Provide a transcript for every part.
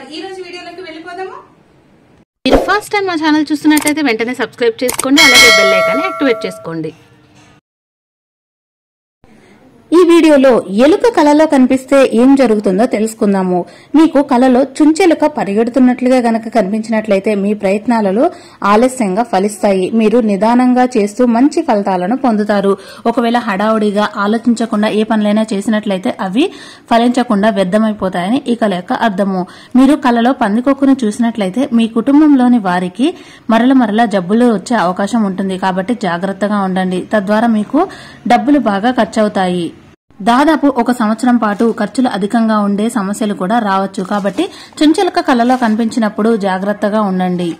ఈ రోజు వీడియోలోకి వెళ్ళిపోదామా మీరు ఫస్ట్ టైం మా ఛానల్ చూస్తున్నట్టయితే వెంటనే సబ్స్క్రైబ్ చేసుకోండి అలాగే బెల్ ఐకాన్ని యాక్టివేట్ చేసుకోండి ఈ వీడియోలో ఎలుక కలలో కనిపిస్తే ఏం జరుగుతుందో తెలుసుకుందాము మీకు కలలో చుంచెలుక పరిగెడుతున్నట్లుగా గనక కనిపించినట్లయితే మీ ప్రయత్నాలలో ఆలస్యంగా ఫలిస్తాయి మీరు నిదానంగా చేస్తూ మంచి ఫలితాలను పొందుతారు ఒకవేళ హడావుడిగా ఆలోచించకుండా ఏ పనులైనా చేసినట్లయితే అవి ఫలించకుండా వ్యర్థమైపోతాయని ఈ కల యొక్క అర్థము మీరు కలలో పందికొక్కును చూసినట్లయితే మీ కుటుంబంలోని వారికి మరల మరల జబ్బులు వచ్చే అవకాశం ఉంటుంది కాబట్టి జాగ్రత్తగా ఉండండి తద్వారా మీకు డబ్బులు బాగా ఖర్చవుతాయి దాదాపు ఒక సంవత్సరం పాటు ఖర్చులు అధికంగా ఉండే సమస్యలు కూడా రావచ్చు కాబట్టి చుంచెలక కలలో కనిపించినప్పుడు జాగ్రత్తగా ఉండండి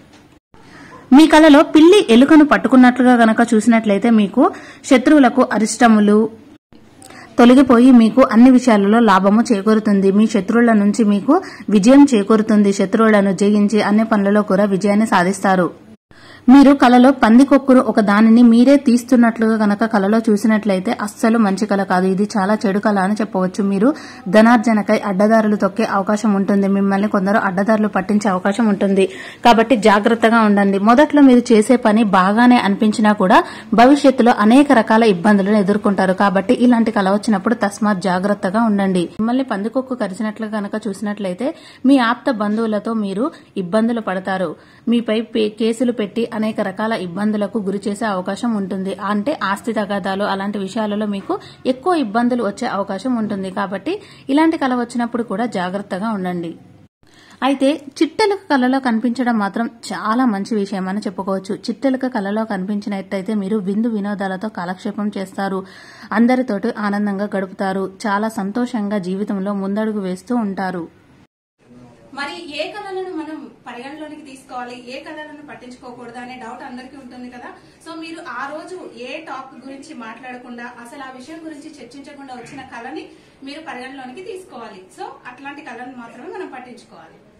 మీ కలలో పిల్లి ఎలుకను పట్టుకున్నట్లుగా గనక చూసినట్లయితే మీకు శత్రువులకు అరిష్టములు తొలగిపోయి మీకు అన్ని విషయాలలో లాభము చేకూరుతుంది మీ శత్రువుల నుంచి మీకు విజయం చేకూరుతుంది శత్రువులను జయించి అన్ని పనులలో కూడా విజయాన్ని సాధిస్తారు మీరు కలలో పందికొక్కును ఒక దానిని మీరే తీస్తున్నట్లుగా గనక కలలో చూసినట్లయితే అస్సలు మంచి కల కాదు ఇది చాలా చెడు కళ అని చెప్పవచ్చు మీరు ధనార్జనకై అడ్డదారులు తొక్కే అవకాశం ఉంటుంది మిమ్మల్ని కొందరు అడ్డదారులు పట్టించే అవకాశం ఉంటుంది కాబట్టి జాగ్రత్తగా ఉండండి మొదట్లో మీరు చేసే పని బాగానే అనిపించినా కూడా భవిష్యత్తులో అనేక రకాల ఇబ్బందులను ఎదుర్కొంటారు కాబట్టి ఇలాంటి కల వచ్చినప్పుడు తస్మాత్ జాగ్రత్తగా ఉండండి మిమ్మల్ని పందికొక్కు కరిచినట్లుగా గనక చూసినట్లయితే మీ ఆప్త బంధువులతో మీరు ఇబ్బందులు పడతారు మీపై పే- కేసులు పెట్టి అనేక రకాల ఇబ్బందులకు గురి చేసే అవకాశం ఉంటుంది అంటే ఆస్తి తగాదాలు అలాంటి విషయాలలో మీకు ఎక్కువ ఇబ్బందులు వచ్చే అవకాశం ఉంటుంది కాబట్టి ఇలాంటి కల వచ్చినప్పుడు కూడా జాగ్రత్తగా ఉండండి అయితే చిట్టెలుక కళలో కనిపించడం మాత్రం చాలా మంచి విషయం అని చెప్పుకోవచ్చు చిట్టెలుక కళలో కనిపించినట్టయితే మీరు విందు వినోదాలతో కాలక్షేపం చేస్తారు అందరితోటి ఆనందంగా గడుపుతారు చాలా సంతోషంగా జీవితంలో ముందడుగు వేస్తూ ఉంటారు మరి ఏ కళలను మనం పరిగణలోనికి తీసుకోవాలి ఏ కళలను పట్టించుకోకూడదు అనే డౌట్ అందరికీ ఉంటుంది కదా సో మీరు ఆ రోజు ఏ టాపిక్ గురించి మాట్లాడకుండా అసలు ఆ విషయం గురించి చర్చించకుండా వచ్చిన కళని మీరు పరిగణలోనికి తీసుకోవాలి సో అట్లాంటి కళను మాత్రమే మనం పట్టించుకోవాలి